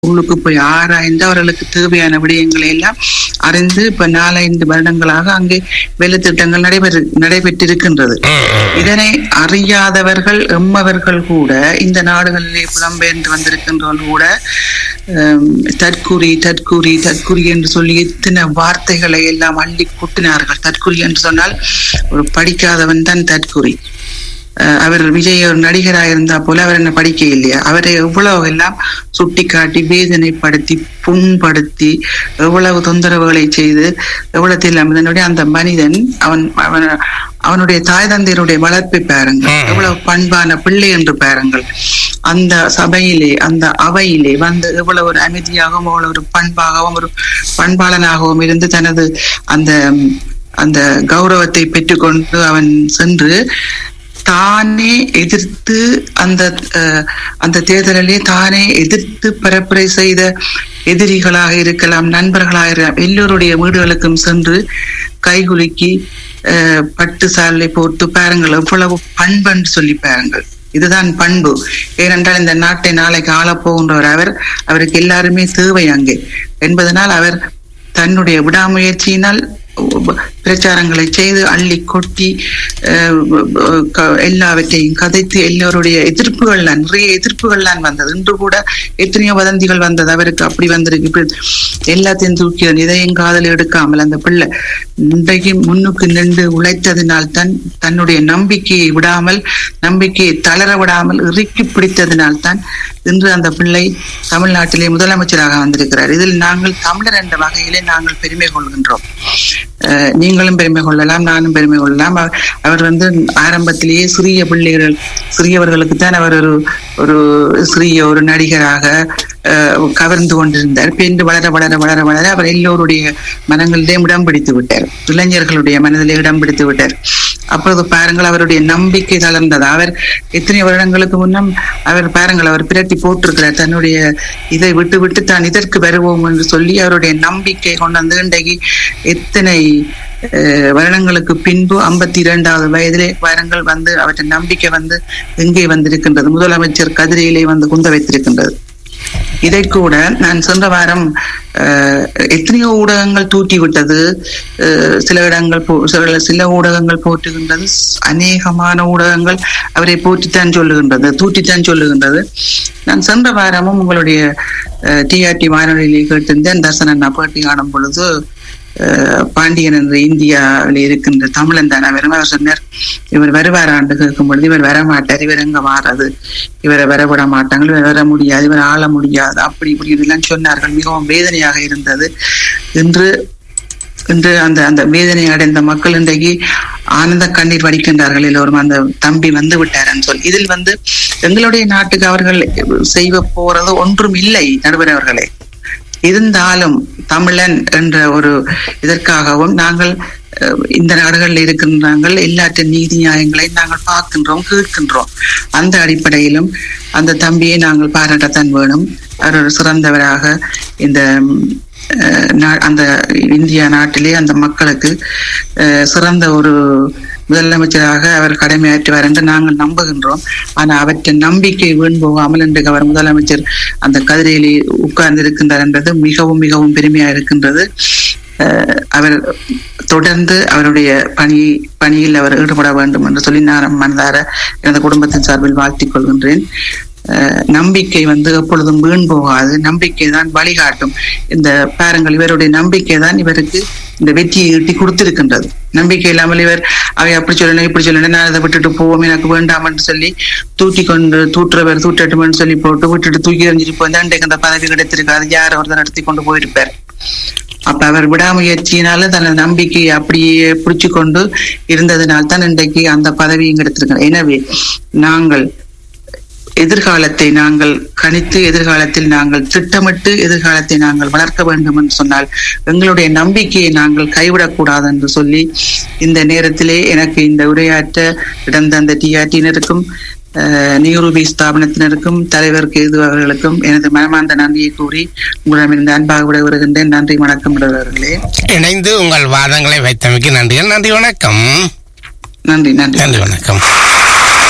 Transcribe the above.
உள்ளுக்கு போய் ஆராய்ந்து அவர்களுக்கு தேவையான விடயங்களை எல்லாம் அறிந்து இப்ப நாலஞ்சு வருடங்களாக அங்கே வேலை திட்டங்கள் நடைபெறு நடைபெற்றிருக்கின்றது இதனை அறியாதவர்கள் எம்மவர்கள் கூட இந்த நாடுகளிலே புலம்பெயர்ந்து வந்திருக்கின்றவர்கள் கூட ஹம், தற்குறி தற்குறி தற்குறி என்று சொல்லி எத்தனை வார்த்தைகளை எல்லாம் அள்ளி கொட்டினார்கள் தற்குறி என்று சொன்னால் ஒரு படிக்காதவன் தான் தற்குறி அஹ் அவர் விஜய் ஒரு நடிகராக இருந்தா போல அவர் என்ன படிக்க இல்லையா அவரை எவ்வளவு எல்லாம் சுட்டி காட்டி வேதனைப்படுத்தி புண்படுத்தி எவ்வளவு தொந்தரவுகளை செய்து எவ்வளவு எல்லாம் இதனுடைய அந்த மனிதன் அவன் அவன் அவனுடைய தாய் தந்தையருடைய வளர்ப்பை பாருங்கள் ம். எவ்வளவு பண்பான பிள்ளை என்று பாருங்கள் அந்த சபையிலே அந்த அவையிலே வந்து எவ்வளவு ஒரு அமைதியாகவும் எவ்வளவு ஒரு பண்பாகவும் ஒரு பண்பாளனாகவும் இருந்து தனது அந்த அந்த கௌரவத்தை பெற்றுக்கொண்டு அவன் சென்று தானே எதிர்த்து அந்த அஹ், அந்த தேர்தலிலே தானே எதிர்த்து பரப்புரை செய்த எதிரிகளாக இருக்கலாம் நண்பர்களாக இருக்கலாம் எல்லோருடைய வீடுகளுக்கும் சென்று கைகுலுக்கி அஹ், பட்டு சாலை போட்டு பாருங்கள் எவ்வளவு பண்புன்னு சொல்லி பாருங்கள் இதுதான் பண்பு ஏனென்றால் இந்த நாட்டை நாளைக்கு ஆளப் போகின்றவர் அவர் அவருக்கு எல்லாருமே தேவை அங்கே என்பதனால் அவர் தன்னுடைய விடாமுயற்சியினால் உ- பிரச்சாரங்களை செய்து அள்ளி கொட்டி அஹ், க- எல்லாவற்றையும் கதைத்து எல்லோருடைய எதிர்ப்புகள் தான் நிறைய எதிர்ப்புகள் தான் வந்தது இன்று கூட எத்தனையோ வதந்திகள் வந்தது அவருக்கு அப்படி வந்திருக்கு இப்படி எல்லாத்தையும் தூக்கி இதையும் காதல் எடுக்காமல் அந்த பிள்ளை இன்றைக்கு முன்னுக்கு நின்று உழைத்ததினால் தான் தன்னுடைய நம்பிக்கையை விடாமல் நம்பிக்கையை தளர விடாமல் இறுக்கி பிடித்ததினால் தான் இன்று அந்த பிள்ளை தமிழ்நாட்டிலே முதலமைச்சராக வந்திருக்கிறார் இதில் நாங்கள் தமிழர் என்ற வகையிலே நாங்கள் பெருமை கொள்கின்றோம் அஹ் நீங்களும் பெருமை கொள்ளலாம் நானும் பெருமை கொள்ளலாம் அவர்- அவர் வந்து ஆரம்பத்திலேயே சிறிய பிள்ளைகள் சிறியவர்களுக்கு தான் அவர் ஒரு ஒரு சிறிய ஒரு நடிகராக அஹ், கவர்ந்து கொண்டிருந்தார் பின்பு வளர வளர வளர வளர அவர் எல்லோருடைய மனங்களிலே இடம் பிடித்து விட்டார் இளைஞர்களுடைய மனதிலே இடம் பிடித்து விட்டார் அப்பொழுது பாருங்கள் அவருடைய நம்பிக்கை தளர்ந்தது அவர் எத்தனை வருடங்களுக்கு முன்னம் அவர் பாருங்கள் அவர் பிரட்டி போட்டிருக்கிறார் தன்னுடைய இதை விட்டு விட்டு தான் இதற்கு வருவோம் என்று சொல்லி அவருடைய நம்பிக்கை கொண்டு வந்து இன்றைக்கு எத்தனை அஹ், வருடங்களுக்கு பின்பு ஐம்பத்தி இரண்டாவது வயதிலே வருங்கள் வந்து அவற்றை நம்பிக்கை வந்து எங்கே வந்திருக்கின்றது முதலமைச்சர் கதிரையிலே வந்து குந்த வைத்திருக்கின்றது இதை கூட நான் சென்ற வாரம் அஹ், எத்தனையோ ஊடகங்கள் தூட்டி விட்டது அஹ், சில இடங்கள் போ- சில சில ஊடகங்கள் போற்றுகின்றது ஸ்- அநேகமான ஊடகங்கள் அவரை போற்றித்தான் சொல்லுகின்றது தூற்றித்தான் சொல்லுகின்றது நான் சென்ற வாரமும் உங்களுடைய டிஆர்டி வானொலியில் கேட்டிருந்தேன் தர்சனன் நான் பேட்டி காணும் பொழுது அஹ், பாண்டியன் என்ற இந்தியாவில் இருக்கின்ற தமிழன் தான் அவர் அவர் சொன்னார் இவர் வருவார் ஆண்டு கேட்கும் பொழுது இவர் வர மாட்டார் இவர் எங்க மாறது இவரை வரவிட மாட்டாங்க இவர் வர முடியாது இவர் ஆள முடியாது அப்படி இப்படி இதெல்லாம் சொன்னார்கள் மிகவும் வேதனையாக இருந்தது இன்று இன்று அந்த அந்த வேதனை அடைந்த மக்கள் இன்றைக்கு ஆனந்த கண்ணீர் வடிக்கின்றார்கள் எல்லோரும் அந்த தம்பி வந்து விட்டாருன்னு சொல்லி இதில் வந்து எங்களுடைய நாட்டுக்கு அவர்கள் செய்ய போறது ஒன்றும் இல்லை நடுவர் அவர்களே இருந்தாலும் தமிழன் என்ற ஒரு இதற்காகவும் நாங்கள் அஹ், இந்த நாடுகளில் இருக்கின்றாங்கள் எல்லாற்ற நீதி நியாயங்களை நாங்கள் பார்க்கின்றோம் கேட்கின்றோம் அந்த அடிப்படையிலும் அந்த தம்பியை நாங்கள் பாராட்டத்தான் வேணும் அவர் ஒரு சிறந்தவராக இந்த ம், அஹ், நா- அந்த இந்தியா நாட்டிலே அந்த மக்களுக்கு அஹ், சிறந்த ஒரு முதலமைச்சராக அவர் கடமையாற்றுவார் என்று நாங்கள் நம்புகின்றோம் ஆனா அவற்றின் நம்பிக்கை வீண் போகாமல் இன்றைக்கு அவர் முதலமைச்சர் அந்த கதிரையிலே உட்கார்ந்து இருக்கின்றார் என்பது மிகவும் மிகவும் பெருமையா இருக்கின்றது அஹ், அவர் தொடர்ந்து அவருடைய பணி பணியில் அவர் ஈடுபட வேண்டும் என்று சொல்லி நான் மனதார எனது குடும்பத்தின் சார்பில் வாழ்த்திக் கொள்கின்றேன் அஹ், நம்பிக்கை வந்து எப்பொழுதும் வீண் போகாது நம்பிக்கை தான் வழிகாட்டும் இந்த பாருங்கள் இவருடைய நம்பிக்கை தான் இவருக்கு இந்த வெற்றியை ஈட்டி கொடுத்திருக்கின்றது நம்பிக்கை இல்லாமல் இவர் அவை அப்படி சொல்லணும் இப்படி சொல்லணும் நான் அதை விட்டுட்டு போவோம் எனக்கு வேண்டாம் என்று சொல்லி தூக்கி கொண்டு தூற்றுறவர் தூட்டட்டும்னு சொல்லி போட்டு விட்டுட்டு தூக்கி எறிஞ்சிட்டு போய் இன்றைக்கு அந்த பதவி கிடைத்திருக்காது யார் ஒருத்தர் நடத்தி கொண்டு போயிருப்பார் அப்ப அவர் விடாமுயற்சியினால தனது நம்பிக்கையை அப்படியே பிடிச்சு கொண்டு இருந்ததினால் தான் இன்றைக்கு அந்த பதவியும் கிடைத்திருக்கிறார் எனவே நாங்கள் எதிர்காலத்தை நாங்கள் கணித்து எதிர்காலத்தில் நாங்கள் திட்டமிட்டு எதிர்காலத்தை நாங்கள் வளர்க்க வேண்டும் என்று சொன்னால் எங்களுடைய நம்பிக்கையை நாங்கள் கைவிடக்கூடாது என்று சொல்லி இந்த நேரத்திலே எனக்கு இந்த உரையாற்ற இடந்த அந்த டிஆர்டியினருக்கும் நியூரூபி ஸ்தாபனத்தினருக்கும் தலைவர் கேது அவர்களுக்கும் எனது மனமார்ந்த நன்றியை கூறி உங்களிடமிருந்து அன்பாக விட வருகின்றேன் நன்றி வணக்கம் விடுவர்களே இணைந்து உங்கள் வாதங்களை வைத்தமைக்கு நன்றிகள் நன்றி வணக்கம் நன்றி நன்றி நன்றி வணக்கம்